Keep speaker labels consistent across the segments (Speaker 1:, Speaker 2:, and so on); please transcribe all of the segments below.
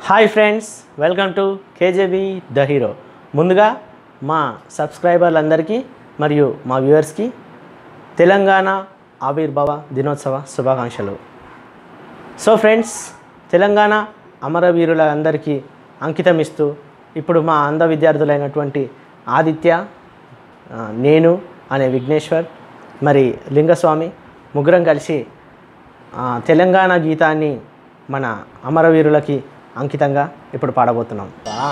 Speaker 1: hi friends welcome to KJB the hero ముందుగా మా సబ్స్క్రైబర్లందరికీ మరియు మా వ్యూవర్స్కి తెలంగాణ ఆవిర్భావ దినోత్సవ శుభాకాంక్షలు సో ఫ్రెండ్స్ తెలంగాణ అమరవీరుల అందరికీ అంకితం ఇస్తూ ఇప్పుడు మా అంధ విద్యార్థులైనటువంటి ఆదిత్య ఆ, నేను అనే విఘ్నేశ్వర్ మరి లింగస్వామి ముగ్గురం కలిసి ఆ, తెలంగాణ గీతాన్ని మన అమరవీరులకి అంకితంగా ఇప్పుడు పాడబోతున్నాం ఆ,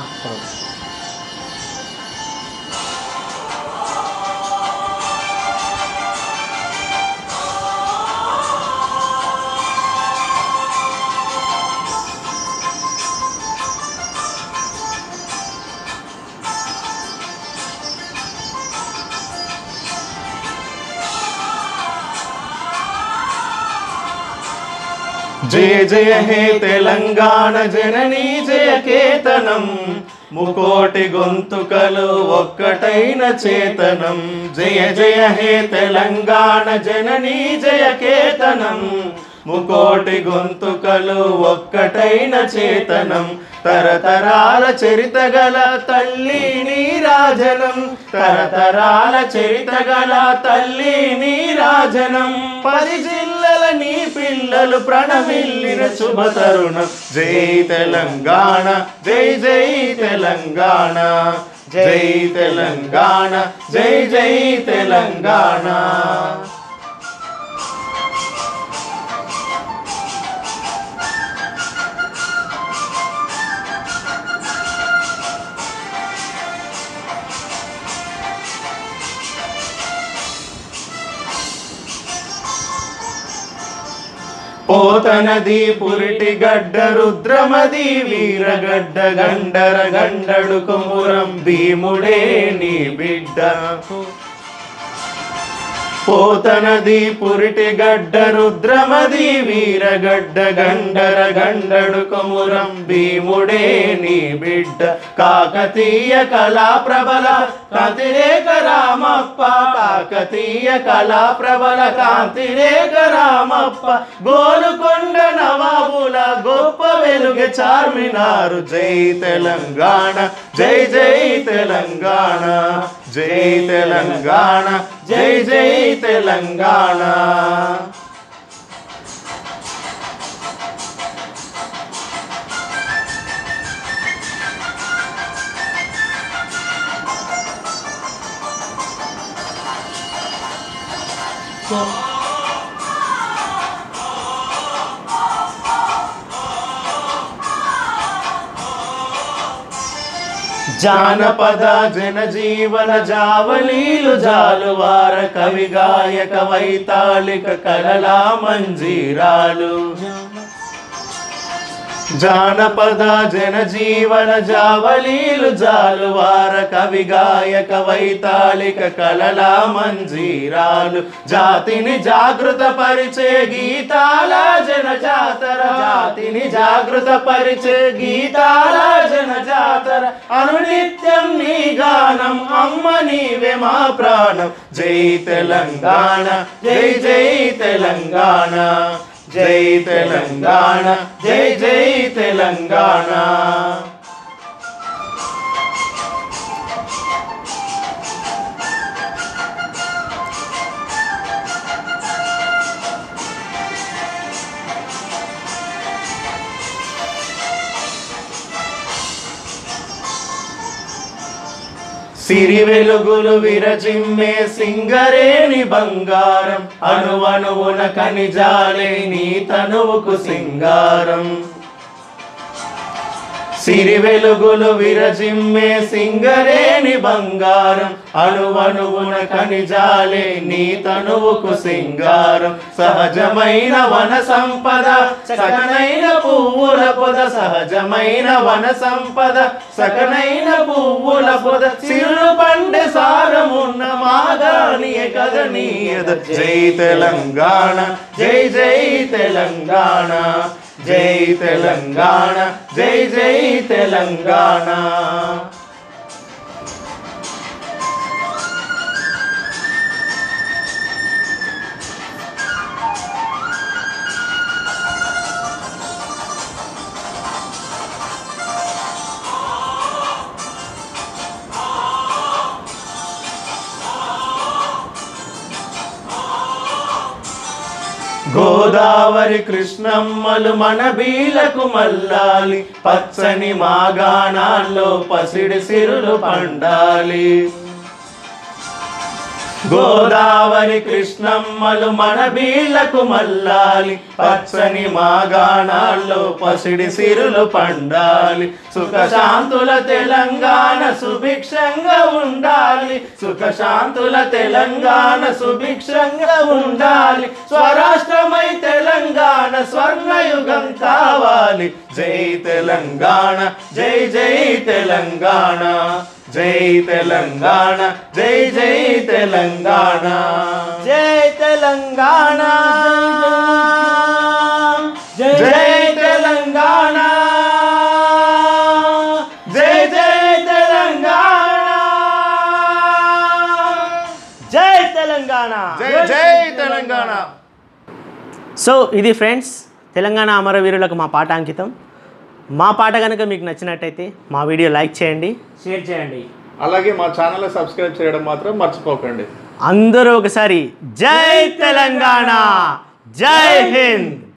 Speaker 2: జయ జయ హే తెలంగాణ జననీ జయ కేతనం ముకోటి గొంతుకలు ఒక్కటైన చేతనం జయ జయ హే తెలంగాణ జననీ జయ కేతనం ముకోటి గొంతుకలు ఒక్కటైన చేతనం తరతరాల చరిత గల తల్లి నీరాజనం తరతరాల చరిత గల తల్లి నీరాజనం పది జిల్లల నీ పిల్లలు ప్రణమిల్లిన శుభ తరుణం జై తెలంగాణ జై జై తెలంగాణ జై తెలంగాణ జై జై తెలంగాణ పోతనది పురిటి గడ్డ రుద్రమది వీరగడ్డ గండర గండడు కుమురం భీముడే నీ బిడ్డ పోతనది పురిటి గడ్డ రుద్రమది వీరగడ్డ గండర గండడు కొమురం భీముడే నీ బిడ్డ కాకతీయ కళా ప్రబల కాంతిరేక రామప్ప కాకతీయ కళా ప్రబల కాంతిరేక రామప్ప గోలుకొండ నవాబుల గొప్ప వెలుగ చార్మినారు జై తెలంగాణ జై జై తెలంగాణ జై తెలంగాణ జై జై తెలంగాణ జానపద జనజీవన జావలీలు జాలువార కవి గాయక వైతాళిక కలలా మంజీరాలు జానపద జనజీవన జావలీలు జాలువార కవి గాయక వైతాళిక కలలా మంజీరాలు జాతిని జాగృత పరిచే గీతాల జన జాతర జాతిని జాగృత పరిచే గీతాల జన జాతర అనునిత్యం నీ గానం అమ్మ నీవే మా ప్రాణం జై తెలంగాణ జై జై తెలంగాణ జై తెలంగాణ జై జై తెలంగాణ సిరి వెలుగులు విరజిమ్మే సింగరేణి బంగారం అణువణువున కనిజాలే నీ తనువుకు సింగారం సిరి వెలుగులు విరజిమ్మే సింగరేణి బంగారం అణువణువున కనిజాలే నీ తనువుకు సింగారం సహజమైన వన సంపద సకనైన పువ్వుల పొద సహజమైన వన సంపద సకనైన పువ్వుల పొద సిరులు పండే సారమున్న మాగానియ కదనీయద జై తెలంగాణ జై జై తెలంగాణ జై తెలంగాణ జై జై తెలంగాణ గోదావరి కృష్ణమ్మలు మన బీలకు మల్లాలి పచ్చని మాగాణాల్లో పసిడి సిరులు పండాలి గోదావరి కృష్ణమ్మలు మన బీళ్లకు మల్లాలి పచ్చని మాగాణాల్లో పసిడి సిరులు పండాలి సుఖశాంతుల తెలంగాణ సుభిక్షంగా ఉండాలి సుఖశాంతుల తెలంగాణ సుభిక్షంగా ఉండాలి స్వరాష్ట్రమై తెలంగాణ స్వర్ణయుగం కావాలి జై తెలంగాణ జై జై తెలంగాణ జై తెలంగాణ జై జై తెలంగాణ
Speaker 1: జై తెలంగాణ
Speaker 2: జై తెలంగాణ జై జై తెలంగాణ
Speaker 1: జై తెలంగాణ
Speaker 2: జై జై తెలంగాణ
Speaker 1: సో ఇది ఫ్రెండ్స్ తెలంగాణ అమరవీరులకు మా పాట అంకితం మా పాట కనుక మీకు నచ్చినట్టయితే మా వీడియో లైక్ చేయండి షేర్ చేయండి
Speaker 2: అలాగే మా ఛానల్ సబ్స్క్రైబ్ చేయడం మాత్రం మర్చిపోకండి
Speaker 1: అందరూ ఒకసారి జై తెలంగాణ జై హింద్